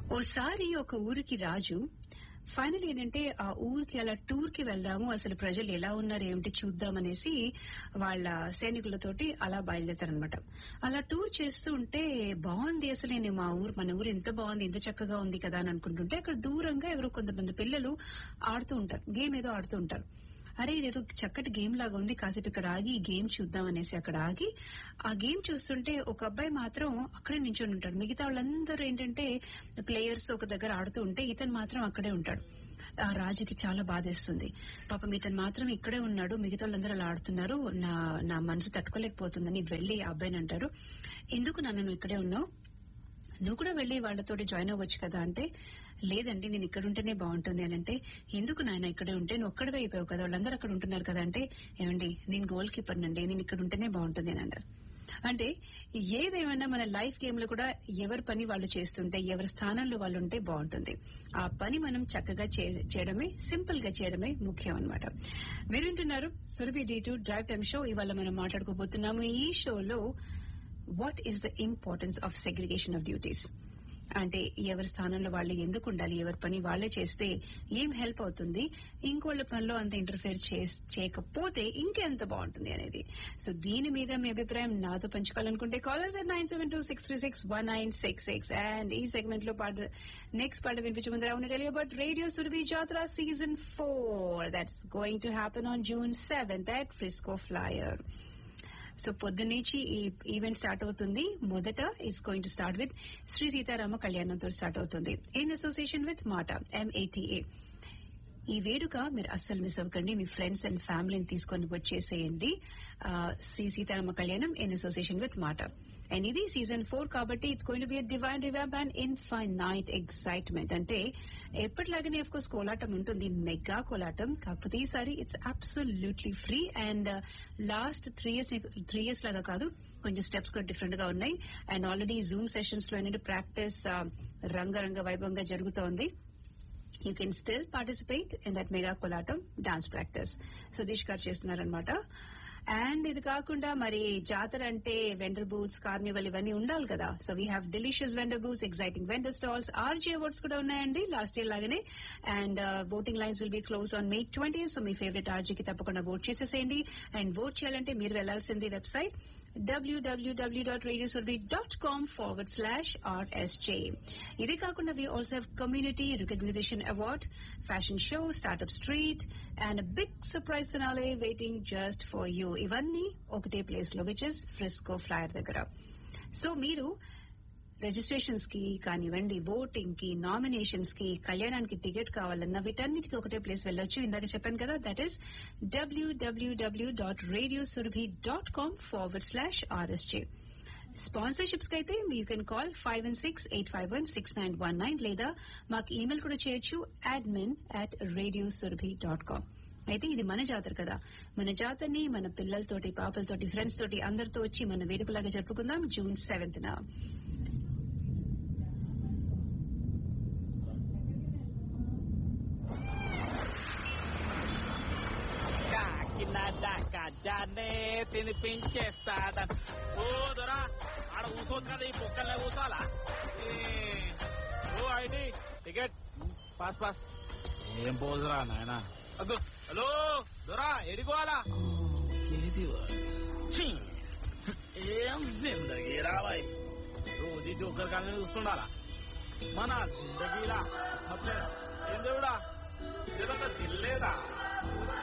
ఓసారి ఒక ఊరికి రాజు ఫైనల్ ఏంటంటే ఆ ఊరికి అలా టూర్ కి వెళ్దాము అసలు ప్రజలు ఎలా ఉన్నారు ఏమిటి చూద్దామనేసి వాళ్ళ సైనికులతోటి అలా బయలుదేరతారనమాట అలా టూర్ చేస్తూ ఉంటే బాగుంది అసలు నేను మా ఊరు మన ఊరు ఎంత బాగుంది ఎంత చక్కగా ఉంది కదా అని అనుకుంటుంటే అక్కడ దూరంగా ఎవరో కొంతమంది పిల్లలు ఆడుతూ ఉంటారు గేమ్ ఏదో ఆడుతూ ఉంటారు అరే ఇదేదో చక్కటి గేమ్ లాగా ఉంది కాసేపు ఇక్కడ ఆగి ఈ గేమ్ చూద్దాం అనేసి అక్కడ ఆగి ఆ గేమ్ చూస్తుంటే ఒక అబ్బాయి మాత్రం అక్కడే నించొని ఉంటాడు మిగతా వాళ్ళందరూ ఏంటంటే ప్లేయర్స్ ఒక దగ్గర ఆడుతూ ఉంటే ఇతను మాత్రం అక్కడే ఉంటాడు ఆ రాజుకి చాలా బాధేస్తుంది పాపం ఇతను మాత్రం ఇక్కడే ఉన్నాడు మిగతా వాళ్ళందరూ అలా ఆడుతున్నారు నా నా మనసు తట్టుకోలేకపోతుందని వెళ్లి ఆ అబ్బాయిని అంటారు ఎందుకు నన్ను నువ్వు ఇక్కడే ఉన్నావు నువ్వు కూడా వెళ్ళి వాళ్ళతోటి జాయిన్ అవ్వచ్చు కదా అంటే లేదండి నేను ఇక్కడ ఉంటేనే బాగుంటుంది అని అంటే ఎందుకు నాయన ఇక్కడే ఉంటే నువ్వు ఒక్కడే అయిపోయావు కదా వాళ్ళందరూ అక్కడ ఉంటున్నారు కదా అంటే ఏమండి నేను గోల్ కీపర్ నండి నేను ఇక్కడ ఉంటేనే బాగుంటుంది అని అంటారు అంటే ఏదేమైనా మన లైఫ్ గేమ్ లో కూడా ఎవరి పని వాళ్ళు చేస్తుంటే ఎవరి స్థానంలో వాళ్ళు ఉంటే బాగుంటుంది ఆ పని మనం చక్కగా చే- చేయడమే సింపుల్ గా చేయడమే ముఖ్యం అనమాట మీరు వింటున్నారు Surabhi D to drive time show ఇవాళ మనం మాట్లాడుకోబోతున్నాము ఈ షోలో what is the importance of segregation of duties అంటే ఎవరి స్థానంలో వాళ్ళు ఎందుకు ఉండాలి ఎవరి పని వాళ్ళే చేస్తే ఏం హెల్ప్ అవుతుంది ఇంకోళ్ళ పనిలో అంత ఇంటర్ఫేర్ చేయకపోతే ఇంకెంత బాగుంటుంది అనేది సో దీని మీద మీ అభిప్రాయం నాతో పంచుకోవాలనుకుంటే callers at nine seven two six three six one nine six six and ఈ సెగ్మెంట్ లో పాట నెక్స్ట్ పాట వినిపించే ముందు అవును టెలియో but radio Surabhi Jatara season four that's going to happen on June seventh at Frisco flyer so పొద్దున్నుంచి ఈ ఈవెంట్ స్టార్ట్ అవుతుంది మొదట is going to start with Shri Seetharama కళ్యాణంతో స్టార్ట్ అవుతుంది in association with Mata MATA ఈ వేడుక మీరు అస్సలు మిస్ అవ్వకండి మీ ఫ్రెండ్స్ అండ్ ఫ్యామిలీని తీసుకొని వచ్చేసేయండి ఆ, Shri Seetharama Kalyanam in association with Mata and ఇది సీజన్ ఫోర్ కాబట్టి it's going be divine vibe and infinite excitement అంటే ఎప్పటిలాగానే అఫ్ కోర్స్ కోలాటం ఉంటుంది మెగా కోలాటం కాకపోతే ఈసారి it's absolutely free and last three years three years లాగా కాదు కొంచెం స్టెప్స్ కూడా డిఫరెంట్ గా ఉన్నాయి అండ్ ఆల్రెడీ జూమ్ సెషన్స్ లో ఏంటంటే ప్రాక్టీస్ రంగరంగ వైభవంగా జరుగుతోంది you can still participate in that mega Kolatam dance practice Sudheesh garu చేస్తున్నారనమాట అండ్ ఇది కాకుండా మరి జాతర అంటే వెండర్ బూత్స్ కార్నివల్ ఇవన్నీ ఉండాలి కదా so we have delicious vendor booths exciting vendor stalls RJ awards కూడా ఉన్నాయండి లాస్ట్ ఇయర్ లాగానే and voting lines will be close on May twenty so మీ ఫేవరెట్ ఆర్జీకి తప్పకుండా ఓట్ చేసేసేయండి అండ్ ఓట్ చేయాలంటే మీరు వెళ్లాల్సింది website www.radiosurvey.com forward slash RSJ. ఇదే కాకుండా we also have community recognition award, fashion show, startup street, and a big surprise finale waiting just for you. ఇవన్నీ ఒకటే ప్లేస్ లో విచ్ ఇస్ ఫ్రిస్కో ఫ్లైర్ దగ్గర so మీరు రిజిస్ట్రేషన్స్ కి కానివ్వండి voting కి నామినేషన్స్ కి కళ్యాణానికి టికెట్ కావాలన్నా వీటన్నిటికీ ఒకటే ప్లేస్ వెళ్ళొచ్చు ఇందాక చెప్పాను కదా that is WWW dot radio Surabhi dot com forward slash RSJ sponsorships కి అయితే you can call five one six eight five one six nine one nine లేదా మాకు ఈమెయిల్ కూడా చేయొచ్చు admin at radio Surabhi dot com అయితే ఇది మన జాతర కదా మన జాతరని మన పిల్లలతోటి పాపలతోటి ఫ్రెండ్స్ తోటి అందరితో వచ్చి మన వేడుకలాగా జరుపుకుందాం జూన్ సెవెంత్ న కాకిన గజానే తినిపించేస్తాడ ఓ దొరా ఆడ కూర్చోవచ్చు కదా ఈ పొక్కలే కూర్చోాలా ఓ ఐడి టికెట్ పాస్ పాస్ ఏం పోదురా నాయన అదో హలో దొరా ఎడికోవాలా కేసీ ఏం జిందగీ రావాయి రోజు ఇటు ఒకరి కాలని చూస్తుండాలా మన జిందగీలా మధ్య ఏం దేవుడా ఇదంతా తిల్లేదా